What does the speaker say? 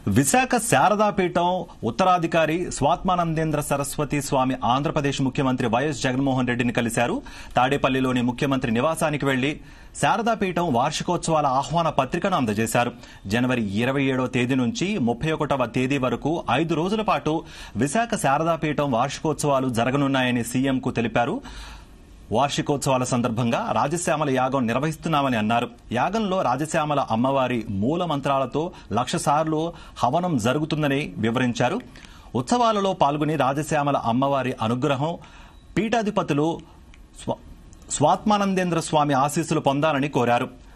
విశాఖ శారదాపీఠం ఉత్తరాధికారి స్వాత్మానందేంద్ర సరస్వతి స్వామి ఆంధ్రప్రదేశ్ ముఖ్యమంత్రి వైఎస్ జగన్మోహన్ రెడ్డిని కలిశారు తాడేపల్లిలోని ముఖ్యమంత్రి నివాసానికి వెళ్లి శారదాపీఠం వార్షికోత్సవాల ఆహ్వాన పత్రికను అందజేశారు జనవరి ఇరవై ఏడవ తేదీ నుంచి ముప్పై ఒకటవ తేదీ వరకు ఐదు రోజుల పాటు విశాఖ శారదాపీఠం వార్షికోత్సవాలు జరగనున్నాయని సీఎంకు తెలిపారు వార్షికోత్సవాల సందర్భంగా రాజశ్యామల యాగం నిర్వహిస్తున్నామని అన్నారు యాగంలో రాజశ్యామల అమ్మవారి మూల మంత్రాలతో లక్ష సార్లు హవనం జరుగుతుందని వివరించారు ఉత్సవాలలో పాల్గొని రాజశ్యామల అమ్మవారి అనుగ్రహం పీఠాధిపతులు స్వ- స్వాత్మానందేంద్ర స్వామి ఆశీస్సులు పొందాలని కోరారు